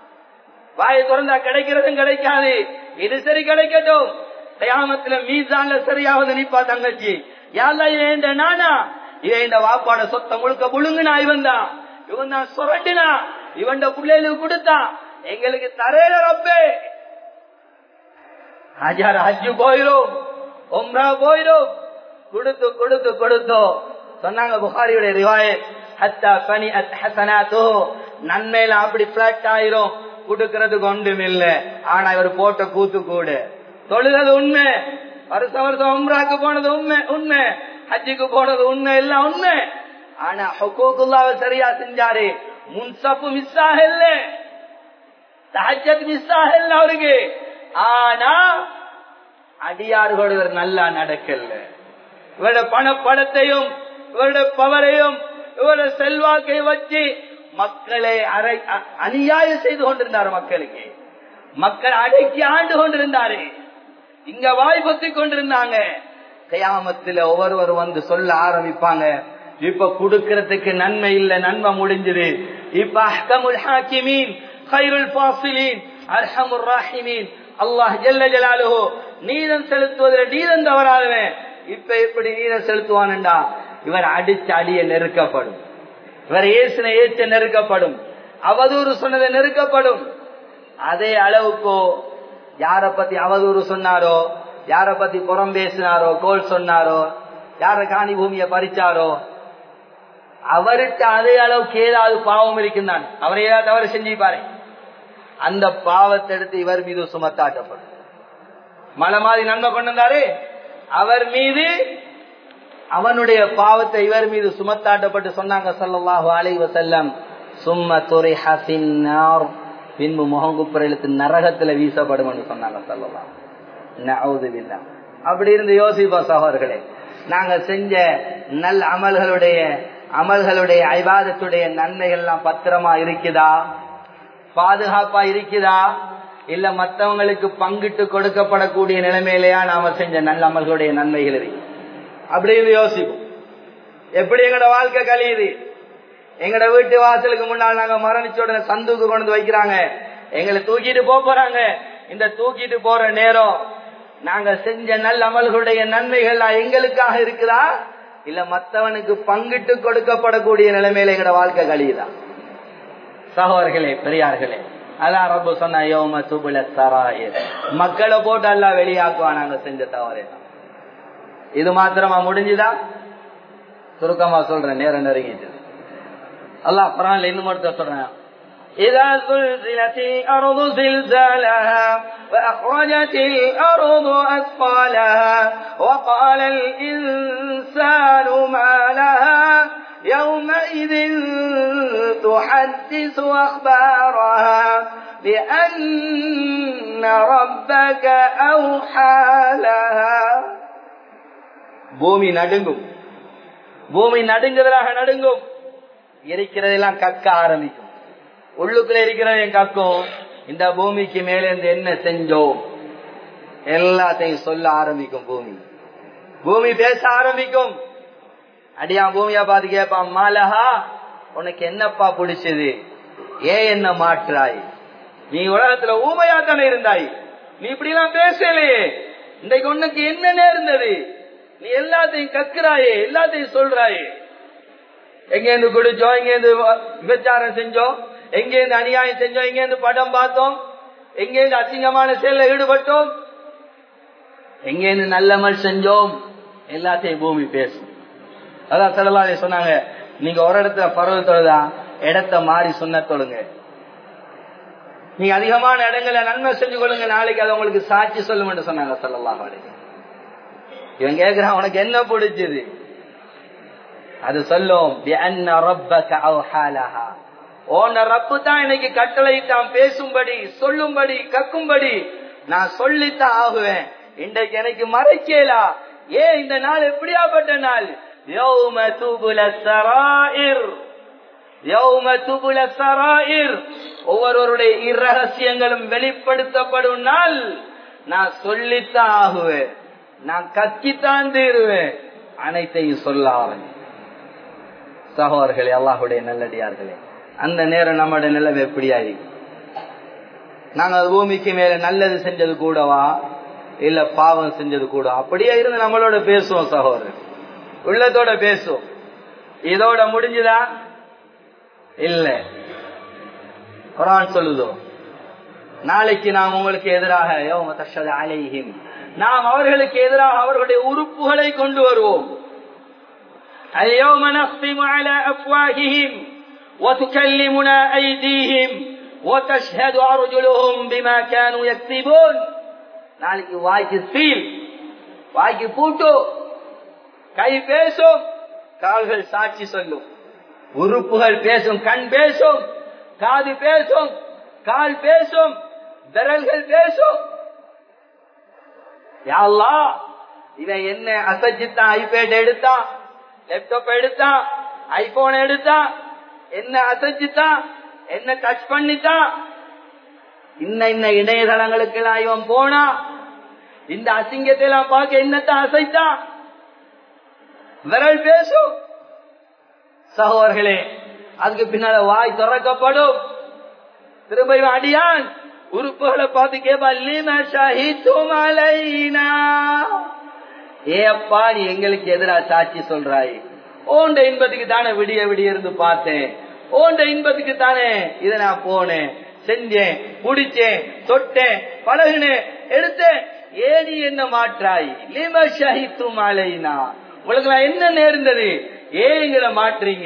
Speaker 1: வாய் திறந்தா கிடைக்கிறதும் கிடைக்காது இது சரி கிடைக்கட்டும் தயாமத்துல மீசான்ல சரியாவது நிப்பா தங்கச்சி யாரா ஏண்ட நானா இவன் இந்த வாப்பாட சொத்தை முழுக்க புழுங்குனா இவன் தான் இவன் தான் சுரண்டினா இவன் பிள்ளைகளுக்கு கொடுத்தான் எங்களுக்கு தரையில ரப்பே ஹஜார் ஹஜ்ஜு போயிரும் உம்ரா போயிரும் கொடுத்து கொடுத்து கொடுத்தோ சொன்னாங்க புகாரியுடைய ரிவாயத் ஹத்தா பனி ஹசனாத்தோ நன்மையில அப்படி பிளாட் ஆயிரும் கொடுக்கறதுக்கு ஒன்றும் இல்ல ஆனா இவர் போட்ட கூத்து கூட தொழுகிறது உண்மை வருஷம் வருஷம் உம்ராக்கு போனது உண்மை உண்மை ஹஜ்ஜுக்கு போனது உண்மை எல்லாம் உண்மை ஆனா ஹொக்கோக்குல்லாவ சரியா செஞ்சாரு முன்சப்பு மிஸ் ஆகல தஹஜத் மிஸ் ஆகல அவருக்கு ஆனா அடியார்களோடு இவர் நல்லா நடக்கல இவருடைய பணப்படத்தையும் இவருடைய பவரையும் இவருடைய செல்வாக்கை வச்சு மக்களை அரை அ- அநியாயம் செய்து கொண்டிருந்தார் மக்களுக்கு மக்கள் அடக்கி ஆண்டு கொண்டிருந்தாரு இங்க வாய் பொத்தி கொண்டிருந்தாங்க கயாமத்துல ஒவ்வொருவர் வந்து சொல்ல ஆரம்பிப்பாங்க இப்ப குடுக்கறதுக்கு நன்மை இல்ல நன்மை முடிஞ்சது இப்ப அஹ்கமுல் ஹாக்கிமீன் خيرுல் ஃபாசிலீன் அர்ஹமுர் ராஹிமீன் அல்லாஹ் ஜல்ல ஜலாலுஹு நீதம் செலுத்துவதில் நீதம் தவறாதவன் இப்ப எப்படி நீதம் செலுத்துவான்டா இவர் அடிச்ச அடிய நெருக்கப்படும் இவர் ஏசின ஏச்ச நெருக்கப்படும் அவதூறு சொன்னதை நெருக்கப்படும் அதே அளவுக்கோ யார பத்தி அவதூறு சொன்னாரோ யார பத்தி புறம் பேசினாரோ கோல் சொன்னாரோ யார காணி பூமியை பறிச்சாரோ அவருக்கு அதே அளவுக்கு ஏதாவது பாவம் இருக்குந்தான் அவர் ஏதாவது தவறு செஞ்சிருப்பாரு அந்த பாவத்தை எடுத்து இவர் மீது சுமத்தாட்டப்படும் மலை மாதிரி நன்மை கொண்டு வந்தாரு அவர் மீது அவனுடைய பாவத்தை இவர் மீது சுமத்தாட்டப்பட்டு சொன்னாங்க ஸல்லல்லாஹு அலைஹி வஸல்லம் சும்ம துரிஹ ஃபின்னார் பின்பு முகங்குப்புறலுக்கு நரகத்துல வீசப்படும் என்று சொன்னாங்க ஸல்லல்லாஹு நஅூது பில்லாஹ் அப்படி இருந்து யோசிப்பா சகோதரர்களே நாங்க செஞ்ச நல் அமல்களுடைய அமல்களுடைய ஐபாதத்துடைய நன்மைகள் எல்லாம் பத்திரமா இருக்குதா பாதுகாப்பா இருக்குதா இல்ல மத்தவங்களுக்கு பங்கிட்டு கொடுக்கப்படக்கூடிய நிலைமையிலேயா நாம செஞ்ச நல்ல அமல்களுடைய நன்மைகள் இருக்கு அப்படின்னு யோசிப்போம் எப்படி எங்கட வாழ்க்கை கழியுது எங்கட வீட்டு வாசலுக்கு முன்னால் நாங்க மரணிச்ச உடனே சந்துக்கு கொண்டு வந்து வைக்கிறாங்க எங்களை தூக்கிட்டு போக போறாங்க இந்த தூக்கிட்டு போற நேரம் நாங்க செஞ்ச நல்ல அமல்களுடைய நன்மைகள் எங்களுக்காக இருக்குதா இல்ல மத்தவனுக்கு பங்கிட்டு கொடுக்கப்படக்கூடிய நிலைமையில எங்கட வாழ்க்கை கழியுதா சகோதரர்களே பெரியார்களே அதான் ரப்பு சொன்ன யோம சுபுல சராயிர் மக்களை போட்டு எல்லாம் வெளியாக்குவான் நாங்க செஞ்ச தவறு இது மாத்திரமா முடிஞ்சுதா சுருக்கமா சொல்றேன் நேரம் நெருங்கிட்டு அல்லாஹ் குரான்ல இன்னும் மட்டும் சொல்றேன் إذا زلزلت الأرض زلزالها وأخرجت الأرض أثقالها وقال الإنسان ما لها يومئذ تحدث أخبارها بأن ربك أوحى لها பூமி நடுங்கும் பூமி நடுங்குதலாக நடுங்கும் இருக்கிறதெல்லாம் கக்க ஆரம்பிக்கும் உள்ளுக்குள்ள இருக்கிறதையும் கக்கும் இந்த பூமிக்கு மேல இருந்து என்ன செஞ்சோம் எல்லாத்தையும் சொல்ல ஆரம்பிக்கும் பூமி பூமி பேச ஆரம்பிக்கும் அடியா பூமியா பார்த்து கேட்பான் மாலஹா உனக்கு என்னப்பா பிடிச்சது ஏன் என்ன மாற்றாய் நீ உலகத்துல ஊமையா தானே இருந்தாய் நீ இப்படி எல்லாம் பேசலையே இன்றைக்கு உனக்கு என்ன நேர்ந்தது நீ எல்லாத்தையும் கக்குறாயே எல்லாத்தையும் சொல்றாயே எங்க இருந்து குடிச்சோம் எங்க இருந்து விபச்சாரம் செஞ்சோம் எங்க இருந்து அநியாயம் செஞ்சோம் எங்க இருந்து படம் பார்த்தோம் எங்க இருந்து அசிங்கமான செயல ஈடுபட்டோம் எங்க இருந்து நல்லமல் செஞ்சோம் எல்லாத்தையும் பூமி பேசும் அதான் செலவாளி சொன்னாங்க நீங்க ஒரு இடத்துல பரவல் தொழுதா இடத்த மாறி சொன்ன தொழுங்க நீங்க அதிகமான இடங்களை நன்மை செஞ்சு கொள்ளுங்க நாளைக்கு அது உங்களுக்கு சாட்சி சொல்லும் சொன்னாங்க சொல்லலாம் இவன் கேக்குறான் உனக்கு என்ன பிடிச்சது அது சொல்லும் ஓன ரப்பு தான் இன்னைக்கு கட்டளைத்தான் பேசும்படி சொல்லும்படி கக்கும்படி நான் சொல்லித்தான் ஆகுவேன் இன்றைக்கு எனக்கு மறைக்கலா ஏன் இந்த நாள் எப்படியாப்பட்ட நாள் யௌம துபுல சராயிர் யௌம துபுல சராயிர் ஒவ்வொருவருடைய இரகசியங்களும் வெளிப்படுத்தப்படும் நாள் நான் சொல்லித்தான் ஆகுவேன் நான் கக்கித்தான் தீருவேன் அனைத்தையும் சொல்ல ஆரம்பி சகோதரர்களே அல்லாஹுடைய நல்லடியார்களே அந்த நேரம் நம்முடைய நிலைமை எப்படியாயிருக்கு நாங்க பூமிக்கு மேல நல்லது செஞ்சது கூடவா இல்ல பாவம் செஞ்சது கூட அப்படியே இருந்து நம்மளோட பேசுவோம் சகோதரர் உள்ளத்தோட பேசுவோம் இதோட முடிஞ்சுதா இல்ல குரான் சொல்லுதோ நாளைக்கு நாம் உங்களுக்கு எதிராக அலைஹிம் நாம் அவர்களுக்கு எதிராக அவர்களுடைய உறுப்புகளை கொண்டு வருவோம் اليوم نختم على أفواههم وتكلمنا أيديهم وتشهد أرجلهم بما كانوا يكسبون நாளைக்கு வாய்க்கு சீல் வாய்க்கு பூட்டு கை பேசும் கால்கள் சாட்சி சொல்லும் உறுப்புகள் பேசும் கண் பேசும் காது பேசும் கால் பேசும் விரல்கள் பேசும் யாழ்லா இவன் என்ன அசைச்சுத்தான் ஐபேட் எடுத்தான் லேப்டாப் எடுத்தான் ஐபோன் எடுத்தான் என்ன அசைச்சுட்டான் என்ன டச் பண்ணிட்டான் இன்ன இன்ன இணையதளங்களுக்கு எல்லாம் இவன் போனா இந்த அசிங்கத்தை எல்லாம் பார்க்க என்னத்தான் அசைத்தான் விரல் பேசும் சகோதரர்களே அதுக்கு பின்னால வாய் திறக்கப்படும் திரும்ப இவன் அடியான் உறுப்புகளை பார்த்து கேப்பா லீம ஷஹித்தும் அலைனா ஏ அப்பா நீ எங்களுக்கு எதிரா சாட்சி சொல்றாய் ஓண்ட இன்பத்துக்கு தானே விடிய விடிய இருந்து பார்த்தேன் ஓண்ட இன்பத்துக்கு தானே இதை நான் போனேன் செஞ்சேன் குடிச்சேன் தொட்டேன் பழகினேன் எடுத்தேன் ஏடி என்ன மாற்றாய் லிம ஷஹித்தும் அலைனா உங்களுக்கு நான் என்ன நேர்ந்தது ஏன் எங்களை மாற்றீங்க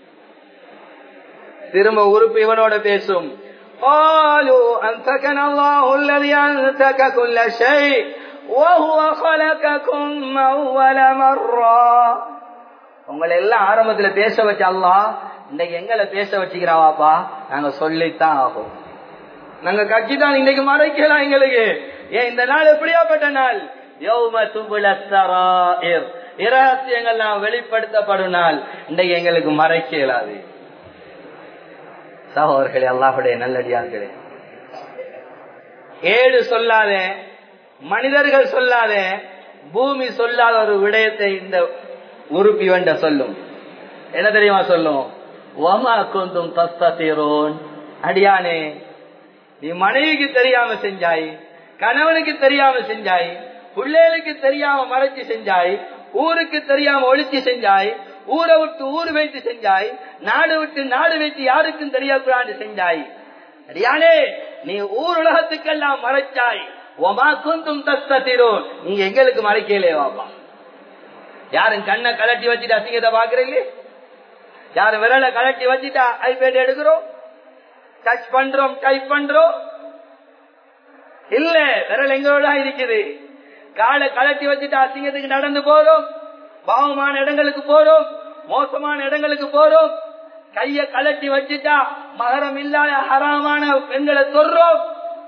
Speaker 1: திரும்ப உறுப்பு இவனோட பேசும் قالوا أنتكنا الله الذي أنتك كل شيء وهو خلقكم أول مرة உங்களை எல்லாம் ஆரம்பத்துல பேச வச்ச அல்லா இன்னைக்கு எங்களை பேச வச்சுக்கிறாவாப்பா நாங்க சொல்லித்தான் ஆகும் நாங்க கட்சி தான் இன்னைக்கு மறைக்கலாம் எங்களுக்கு ஏன் இந்த நாள் எப்படியாப்பட்ட நாள் யௌம துபுல சராயிர் இரகசியங்கள்லாம் வெளிப்படுத்தப்படும் நாள் இன்றைக்கு எங்களுக்கு மறைக்க இயலாது சகோதரர்களே அல்லாஹுடைய நல்லடியார்களே ஏடு சொல்லாத மனிதர்கள் சொல்லாத பூமி சொல்லாத ஒரு விடயத்தை இந்த உறுப்பி வேண்ட சொல்லும் என்ன தெரியுமா சொல்லும் ஒமா கொந்தும் தஸ்தீரோன் அடியானே நீ மனைவிக்கு தெரியாம செஞ்சாய் கணவனுக்கு தெரியாம செஞ்சாய் பிள்ளைகளுக்கு தெரியாம மறைச்சு செஞ்சாய் ஊருக்கு தெரியாம ஒழிச்சு செஞ்சாய் ஊரை விட்டு ஊர் வைத்து செஞ்சாய் நாடு விட்டு நாடு வைத்து யாருக்கும் தெரியக்கூடாது செஞ்சாய் அடியானே நீ ஊர் உலகத்துக்கெல்லாம் மறைச்சாய் ஒமா குந்தும் தஸ்தீரோ நீங்க எங்களுக்கு மறைக்கலே வாப்பா யாரும் கண்ணை கலட்டி வச்சுட்டு அசிங்கத்தை பாக்குறீங்க யாரும் விரலை கலட்டி வச்சுட்டா ஐபேட் எடுக்கிறோம் டச் பண்றோம் டைப் பண்றோம் இல்ல விரல் எங்களோட இருக்குது காலை கலட்டி வச்சுட்டு அசிங்கத்துக்கு நடந்து போறோம் பாவமான இடங்களுக்கு போறோம் மோசமான இடங்களுக்கு போறோம் கைய கலட்டி வச்சுட்டா மகரம் இல்லாத ஹராமான பெண்களை தொடுறோம்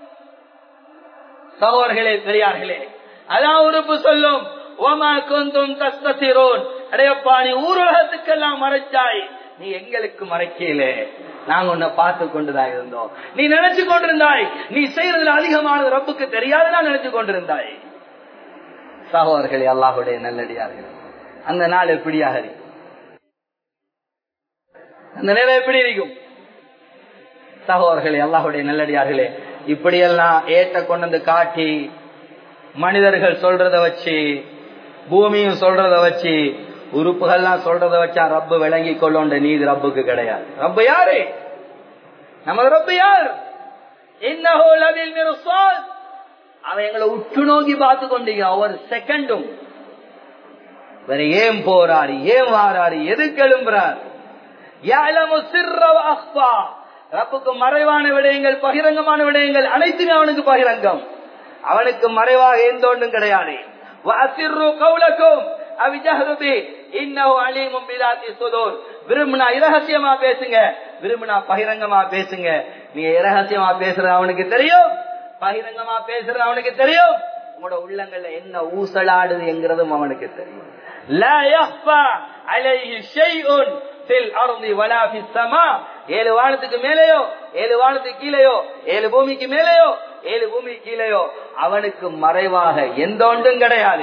Speaker 1: சகோதர்களே பெரியார்களே அதான் உறுப்பு சொல்லும் ஓமா கொந்தும் தஸ்தசிரோன் அடையப்பா நீ ஊரகத்துக்கெல்லாம் மறைச்சாய் நீ எங்களுக்கு மறைக்கல நாங்க உன்னை பார்த்து கொண்டுதான் இருந்தோம் நீ நினைச்சு கொண்டிருந்தாய் நீ செய்யறதுல அதிகமானது ரப்புக்கு தெரியாதுதான் நினைச்சு கொண்டிருந்தாய் சகோதரர்களே அல்லாஹுடைய நல்லடியார்கள் அந்த நாள் எப்படியாக இருக்கும் அந்த நிலை எப்படி இருக்கும் சகோதரர்களே அல்லாஹுடைய நல்லடியார்களே இப்படியெல்லாம் ஏட்ட கொண்டு வந்து காட்டி மனிதர்கள் சொல்றத வச்சு பூமியும் சொல்றத வச்சு உறுப்புகள்லாம் சொல்றத வச்சா ரப்பு விளங்கி கொள்ளோண்ட நீதி ரப்புக்கு கிடையாது ரப்பு யாரு நமது ரப்பு யார் அவன் எங்களை உற்று நோக்கி பார்த்து கொண்டிருக்கிறான் ஒவ்வொரு செகண்டும் வேற ஏன் போறாரு ஏன் வாராரு எதுக்கு எழும்புறார் ரப்புக்கு மறைவான விடயங்கள் பகிரங்கமான விடயங்கள் அனைத்துமே அவனுக்கு பகிரங்கம் அவனுக்கு மறைவாக எந்த ஒன்றும் கிடையாது விரும்பினா இரகசியமா பேசுங்க விரும்பினா பகிரங்கமா பேசுங்க நீங்க இரகசியமா பேசுறது அவனுக்கு தெரியும் பகிரங்கமா பேசுறது அவனுக்கு தெரியும் உங்களோட உள்ளங்கள்ல என்ன ஊசலாடுது என்கிறதும் அவனுக்கு தெரியும் ஏழு வானத்துக்கு மேலேயோ ஏழு வானத்துக்கு கீழேயோ ஏழு பூமிக்கு மேலேயோ ஏழு பூமி கீழேயோ அவனுக்கு மறைவாக எந்த ஒன்றும் கிடையாது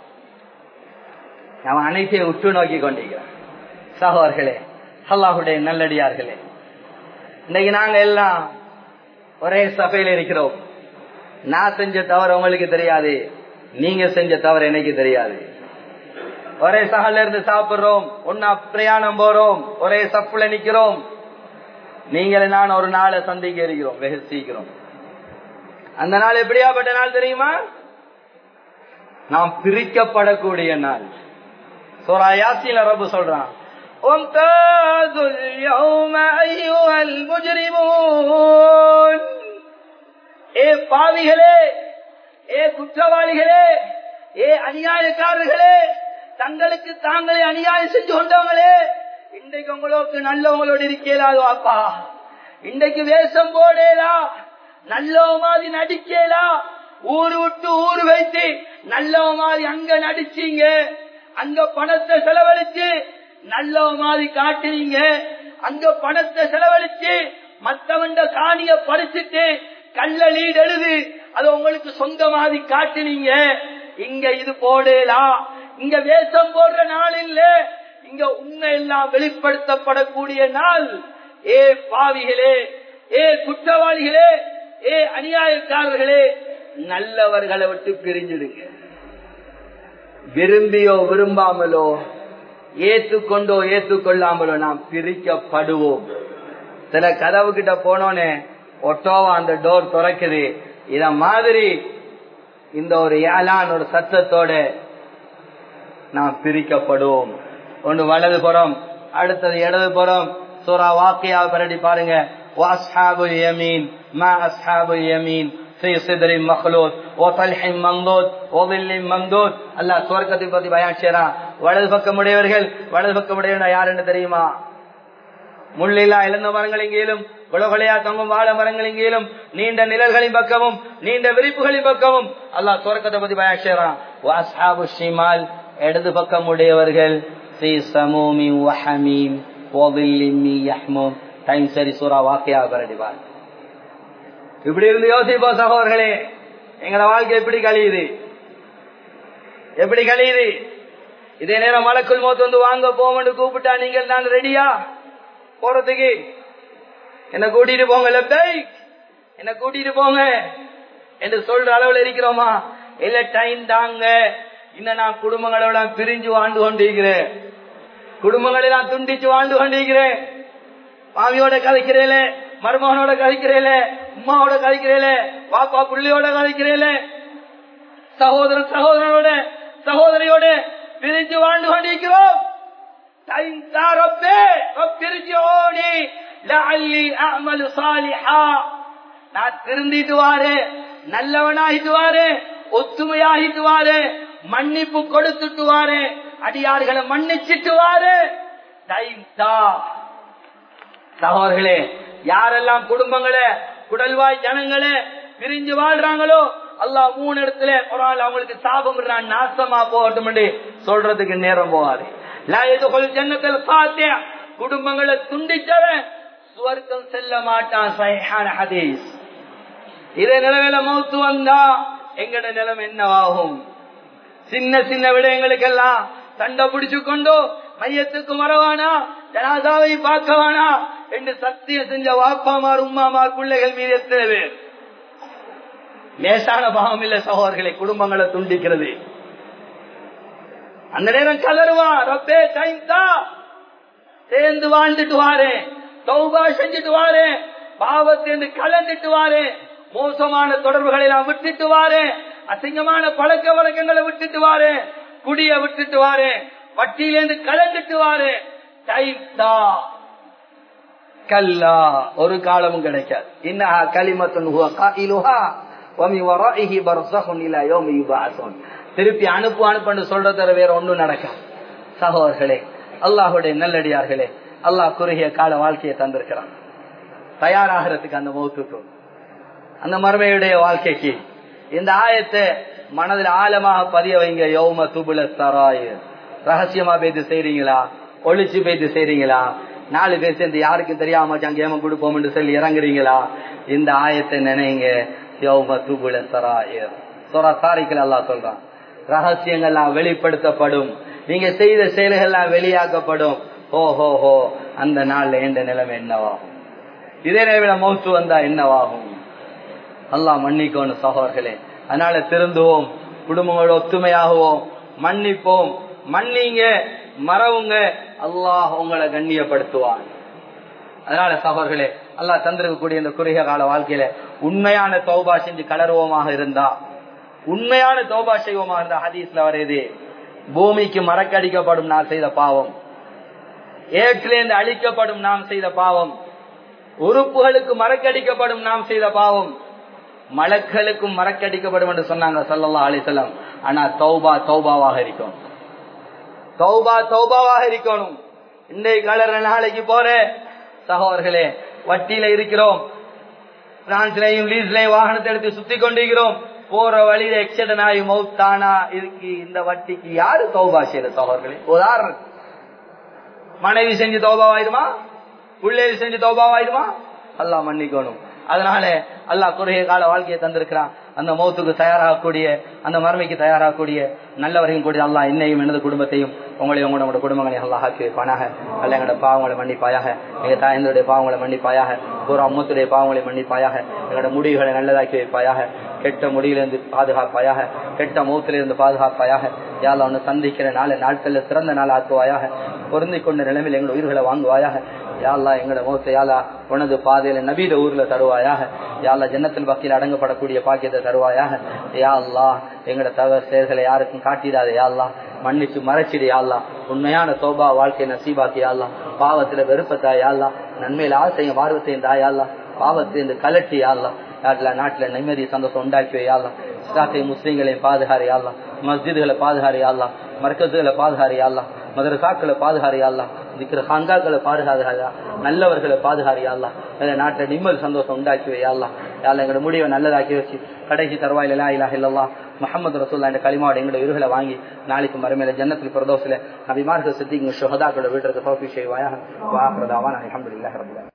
Speaker 1: அவன் அனைத்தையும் உற்று நோக்கி கொண்டிருக்கிறான் சகோதர்களே அல்லாஹுடைய நல்லடியார்களே இன்னைக்கு நாங்க எல்லாம் ஒரே சபையில் இருக்கிறோம் நான் செஞ்ச தவறு உங்களுக்கு தெரியாது நீங்க செஞ்ச தவறு எனக்கு தெரியாது ஒரே சகல இருந்து சாப்பிடுறோம் ஒன்னா பிரயாணம் போறோம் ஒரே சப்புல நிக்கிறோம் நீங்கள் நான் ஒரு நாளை சந்திக்க இருக்கிறோம் வெகு சீக்கிரம் அந்த நாள் எப்படியாப்பட்ட நாள் தெரியுமா நாம் பிரிக்கப்படக்கூடிய நாள் சோரா யாசில ரப்பு சொல்றான் وامتازوا اليوم أيها المجرمون ஏ பாவிகளே ஏ குற்றவாளிகளே ஏ அநியாயக்காரர்களே தங்களுக்கு தாங்களே அநியாயம் செஞ்சு கொண்டவங்களே இன்றைக்கு உங்களுக்கு நல்லவங்களோடு இருக்கலாது அப்பா இன்றைக்கு வேஷம் போடலா நல்லவ மாதிரி நடிக்கலா ஊரு விட்டு ஊரு வைத்து நல்லவ மாதிரி அங்க நடிச்சீங்க அங்க பணத்தை செலவழிச்சு நல்லவ மாதிரி காட்டுறீங்க
Speaker 2: அங்க பணத்தை செலவழிச்சு மத்தவண்ட காணிய பறிச்சுட்டு கள்ள லீடு எழுது அது உங்களுக்கு சொந்தமாதி காட்டுனீங்க இங்க இது போடலாம் இங்க வேஷம் போடுற நாள் இல்ல இங்க உண்மை எல்லாம் வெளிப்படுத்தப்படக்கூடிய நாள் ஏ பாவிகளே ஏ குற்றவாளிகளே ஏ அநியாயக்காரர்களே நல்லவர்களை விட்டு பிரிஞ்சிடுங்க விரும்பியோ விரும்பாமலோ ஏத்துக்கொண்டோ ஏத்துக்கொள்ளாமலோ நாம் பிரிக்கப்படுவோம் சில கதவு கிட்ட போனோன்னே ஒட்டோவா அந்த டோர் திறக்குது இத மாதிரி இந்த ஒரு ஏலான் ஒரு சத்தத்தோட நாம் பிரிக்கப்படுவோம் ஒன்று வலது புறம் அடுத்தது இடது புறம் சூரா வாக்கியா பரடி பாருங்க வாஸ்ஹாபுல் யமீன் மா அஸ்ஹாபுல் யமீன் في صدر مخلوط وطلح ممدود وظل ممدود அல்லாஹ் சுவர்க்கத்தை பத்தி பயான் செய்றான் வலது பக்கம் உடையவர்கள் வலது பக்கம் உடையவனா யாருன்னு தெரியுமா முள்ளிலா இழந்த மரங்கள் எங்கேயும் குலகொலையா தொங்கும் வாழ மரங்கள் எங்கேயும் நீண்ட நிழல்களின் பக்கமும் நீண்ட விரிப்புகளின் பக்கமும் அல்லாஹ் சுவர்க்கத்தை பத்தி பயான் செய்றான் வாஸ்ஹாபு ஷிமால் இடது பக்கம் உடையவர்கள் في سموم وحميم وظل من يحموم டைம் சரி சூரா வாக்கியா பரடிவார் இப்படி இருந்து யோசிப்போம் சகோதரர்களே எங்களோட வாழ்க்கை எப்படி கழியுது எப்படி கழியுது இதே நேரம் மலக்குள் மோத்து வந்து வாங்க போவோம்னு கூப்பிட்டா நீங்கள் நான் ரெடியா போறதுக்கு என்ன கூட்டிட்டு போங்க லெப்டை என்ன கூட்டிட்டு போங்க என்று சொல்ற அளவுல இருக்கிறோமா இல்ல டைம் தாங்க இன்னும் நான் குடும்பங்களோட பிரிஞ்சு வாழ்ந்து கொண்டிருக்கிறேன் குடும்பங்களை நான் துண்டிச்சு வாழ்ந்து கொண்டிருக்கிறேன் மாமியோட கதைக்கிறேல மருமகனோட கதைக்கிறேல உமாவோட கதைக்கிறேல பாப்பா புள்ளியோட கதைக்கிறேல சகோதரன் சகோதரனோட சகோதரியோட பிரிஞ்சு வாழ்ந்து கொண்டிருக்கிறோம் டைம் தாரப்பே பிரிஞ்சு ஓடி லஅல்லி அஅமலு சாலிஹா நான் திருந்திட்டு வாரு நல்லவனாகிட்டு வாரு ஒத்துமையாகிட்டு வாரு மன்னிப்பு கொடுத்துட்டு வாரு அடியார்களை மன்னிச்சிட்டு வாரு டைம் தா சகோதரர்களே யாரெல்லாம் குடும்பங்களை குடல்வாய் ஜனங்களை பிரிஞ்சு வாழ்றாங்களோ அல்லாஹ் மூணு இடத்துல ஒரு ஆள் அவங்களுக்கு சாபம் விடுறான் நாசமா போகட்டும் சொல்றதுக்கு நேரம் போகாது ஜன்னத்தில் சாத்திய குடும்பங்களை துண்டிச்சவன் சுவர்க்கம் செல்ல மாட்டான் சஹான ஹதீஸ் இதே நிலவில மௌத்து வந்தா எங்கட நிலம் என்னவாகும் சின்ன சின்ன விடயங்களுக்கெல்லாம் சண்டை பிடிச்சு கொண்டோ மையத்துக்கு வரவானா ஜனாதாவை பார்க்கவானா என்று சத்தியம் செஞ்ச வாப்பாமார் உம்மாமார் பிள்ளைகள் மீது எத்தனை பேர் லேசான பாவம் இல்ல சகோதரர்களை குடும்பங்களை துண்டிக்கிறது அந்த நேரம் கலருவா ரப்பே டைம் தான் சேர்ந்து வாழ்ந்துட்டு வாரு தௌபா செஞ்சுட்டு வாரு பாவத்திலிருந்து கலந்துட்டு வாரு மோசமான தொடர்புகளை எல்லாம் விட்டுட்டு வாரு அசிங்கமான பழக்க வழக்கங்களை விட்டுட்டு வாரு குடிய விட்டுட்டு வாரு வட்டியிலிருந்து கலந்துட்டு வாரு டைம் தான் கல்லா ஒரு காலமும் கிடைக்காது இன்னஹா கலிமத்துன் ஹுவ காயிலுஹா வமி வராஇஹி பர்ஸஹுன் இலா யௌமி யுபஅஸூன் திருப்பி அனுப்பு அனுப்புன்னு சொல்றத வேற ஒண்ணும் நடக்காது சகோதரர்களே அல்லாஹ்வுடைய நல்லடியார்களே அல்லாஹ் குறுகிய கால வாழ்க்கையை தந்திருக்கிறான் தயாராகிறதுக்கு அந்த மௌத்துக்கு அந்த மறுமையுடைய வாழ்க்கைக்கு இந்த ஆயத்தை மனதில் ஆழமாக பதிய வைங்க யௌம துபுல தராய் ரகசியமா பேத்து செய்றீங்களா ஒளிச்சு பேத்து செய்றீங்களா நாலு பேர் சேர்ந்து யாருக்கும் தெரியாம கேம கொடுப்போம் சொல்லி இறங்குறீங்களா இந்த ஆயத்தை நினைங்க யௌம துபுல தராய் சொரா சாரிக்கல் அல்லா சொல்றான் ரகசியங்கள்லாம் வெளிப்படுத்தப்படும் நீங்க செய்த செயல்கள்லாம் வெளியாக்கப்படும் ஓ ஹோ ஹோ அந்த நாள்ல எந்த நிலைமை என்னவாகும் இதே நேரம் மௌத்து வந்தா என்னவாகும் அல்லா மன்னிக்கணும் சகோதரர்களே அதனால திருந்துவோம் குடும்பங்களோட ஒத்துமையாகுவோம் மன்னிப்போம் மன்னிங்க மறவுங்க அல்லாஹ் உங்களை கண்ணியப்படுத்துவான் அதனால சகோதரர்களே அல்லாஹ் தந்திருக்கக்கூடிய இந்த குறுகிய கால வாழ்க்கையில உண்மையான தௌபா செஞ்சு கலருவோமாக இருந்தா உண்மையான தௌபா செய்வோமாக இருந்தா ஹதீஸ்ல வருது பூமிக்கு மறக்கடிக்கப்படும் நான் செய்த பாவம் ஏற்றிலேந்து அழிக்கப்படும் நாம் செய்த பாவம் உறுப்புகளுக்கு மறக்கடிக்கப்படும் நாம் செய்த பாவம் மலக்களுக்கும் மறக்கடிக்கப்படும் என்று சொன்னாங்க சல்லல்லா அலிசல்லாம் ஆனா தௌபா தௌபாவாக இருக்கும் தௌபா தௌபாவாக இருக்கணும் இன்றைய கலர் நாளைக்கு போற சகோதரர்களே வட்டியில இருக்கிறோம் பிரான்ஸ்லயும் லீஸ்லயும் வாகனத்தை எடுத்து சுத்தி கொண்டிருக்கிறோம் போற வழியில எக்ஸிடன் ஆகி மௌத்தானா இருக்கு இந்த வட்டிக்கு யாரு தௌபா செய்யற சகோதரர்களே உதாரணம் மனைவி செஞ்சு தௌபாவாயிருமா புள்ளேரி செஞ்சு தௌபாவாயிடுமா அல்லாஹ் மன்னிக்கணும் அதனால அல்லாஹ் குறுகிய கால வாழ்க்கையை தந்திருக்கிறான் அந்த மௌத்துக்கு தயாராகக்கூடிய அந்த மறுமைக்கு தயாராகக்கூடிய நல்லவரையும் கூடிய அல்லாஹ் என்னையும் எனது குடும்பத்தையும் உங்களையும் உங்களோட குடும்பங்களை அல்லாஹ் ஆக்கி வைப்பானாக அல்ல எங்களோட பாவங்களை மன்னிப்பாயாக எங்க தாயந்தருடைய பாவங்களை மன்னிப்பாயாக ஒரு அம்மத்துடைய பாவங்களை மன்னிப்பாயாக எங்களோட முடிவுகளை நல்லதாக்கி வைப்பாயாக கெட்ட முடியிலிருந்து பாதுகாப்பாயாக கெட்ட மௌத்திலிருந்து பாதுகாப்பாயாக யாழ் அவனை சந்திக்கிற நாளை நாட்கள்ல சிறந்த நாள் ஆக்குவாயாக பொருந்திக் கொண்ட நிலைமையில் எங்கள் உயிர்களை வாங்குவாயாக யாழ்லா எங்களோட மௌத்த யாழா உனது பாதையில நபீத ஊர்ல தருவாயாக யாழ்லா ஜன்னத்தில் பக்தியில் அடங்கப்படக்கூடிய பாக்கியத்தை தருவாயாக யா அல்லா எங்களோட தவறு செயல்களை யாருக்கும் காட்டிடாத யாழ்லா மன்னிச்சு மறைச்சிடு யாழ்லா உண்மையான சோபா வாழ்க்கை நசீபாக்கி யாழ்லா பாவத்துல வெறுப்பத்தா யாழ்லா நன்மையில ஆசையும் வார்வத்தையும் தாயாள்லா பாவத்தை இந்த கலட்டி யாழ்லா நாட்டுல நாட்டுல நிம்மதி சந்தோஷம் உண்டாக்கி வையாலாம் இஸ்லாத்தையும் முஸ்லீம்களையும் பாதுகாரியாலாம் மஸ்ஜிதுகளை பாதுகாரியாலாம் மர்க்கத்துகளை பாதுகாரியாலாம் மதரசாக்களை பாதுகாரியாலாம் இருக்கிற ஹங்காக்களை பாதுகாரியா நல்லவர்களை பாதுகாரியாலாம் நாட்டுல நிம்மதி சந்தோஷம் உண்டாக்கி வையாலாம் யாழ்ல எங்களோட முடிவை நல்லதாக்கி வச்சு கடைசி தருவாயில லா இலாஹ இல்லல்லா முகமது ரசூல்லா என்ற களிமாவோட எங்களோட இருகளை வாங்கி நாளைக்கு மறுமையில ஜன்னத்தில் பிரதோசில நபிமார்கள் சித்திங்க சுகதாக்களோட வீட்டுக்கு தோப்பி செய்வாயாக வாக்குறதாவான் அலமதுல்லாஹ் ரபுல்லா